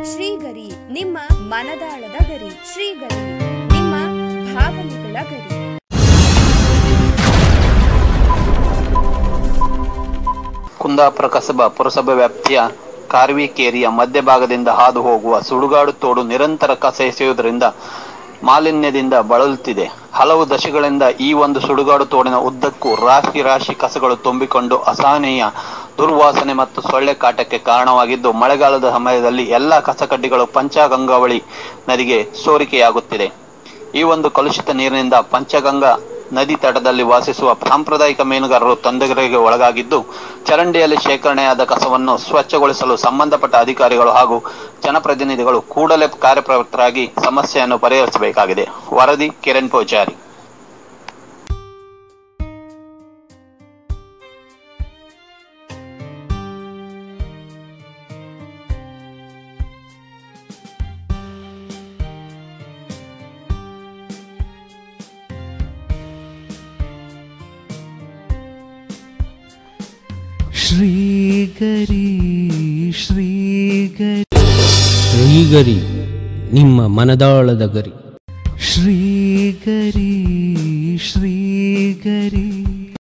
ಶ್ರೀಗರಿ ನಿಮ್ಮ ಮನದಾಳದ ಗರಿ ಶ್ರೀಗರಿ ನಿಮ್ಮ ಭಾವನೆಗಳ ಗರಿ ಕುಂದಾಪುರ ಕಸಬಾ ಪುರಸಭೆ ವ್ಯಾಪ್ತಿಯ ಕಾರ್ವಿಕೇರಿಯ ಮಧ್ಯಭಾಗದಿಂದ ಹಾದು ಹೋಗುವ ಸುಡುಗಾಡು ತೋಡು ನಿರಂತರ ಕಸ ಎಸೆಯುವುದರಿಂದ ಮಾಲಿನ್ಯದಿಂದ ಬಳಲುತ್ತಿದೆ ಹಲವು ದಶಕಗಳಿಂದ ಈ ಒಂದು ಸುಡುಗಾಡು ತೋಡಿನ ಉದ್ದಕ್ಕೂ ರಾಶಿ ರಾಶಿ ಕಸಗಳು ತುಂಬಿಕೊಂಡು ಅಸಹನೀಯ ದುರ್ವಾಸನೆ ಮತ್ತು ಸೊಳ್ಳೆ ಕಾಟಕ್ಕೆ ಕಾರಣವಾಗಿದ್ದು ಮಳೆಗಾಲದ ಸಮಯದಲ್ಲಿ ಎಲ್ಲ ಕಸಕಡ್ಡಿಗಳು ಪಂಚಗಂಗಾವಳಿ ನದಿಗೆ ಸೋರಿಕೆಯಾಗುತ್ತಿದೆ ಈ ಒಂದು ಕಲುಷಿತ ನೀರಿನಿಂದ ಪಂಚಗಂಗಾ ನದಿ ತಟದಲ್ಲಿ ವಾಸಿಸುವ ಸಾಂಪ್ರದಾಯಿಕ ಮೀನುಗಾರರು ತೊಂದರೆಗೆ ಒಳಗಾಗಿದ್ದು ಚರಂಡಿಯಲ್ಲಿ ಶೇಖರಣೆಯಾದ ಕಸವನ್ನು ಸ್ವಚ್ಛಗೊಳಿಸಲು ಸಂಬಂಧಪಟ್ಟ ಅಧಿಕಾರಿಗಳು ಹಾಗೂ ಜನಪ್ರತಿನಿಧಿಗಳು ಕೂಡಲೇ ಕಾರ್ಯಪ್ರವೃತ್ತರಾಗಿ ಸಮಸ್ಯೆಯನ್ನು ಪರಿಹರಿಸಬೇಕಾಗಿದೆ ವರದಿ ಕಿರಣ್ ಪೂಜಾರಿ ಶ್ರೀಗರಿ ಶ್ರೀಗರಿ ಶ್ರೀಗರಿ ನಿಮ್ಮ ಮನದಾಳದ ಗರಿ ಶ್ರೀಗರಿ ಶ್ರೀಗರಿ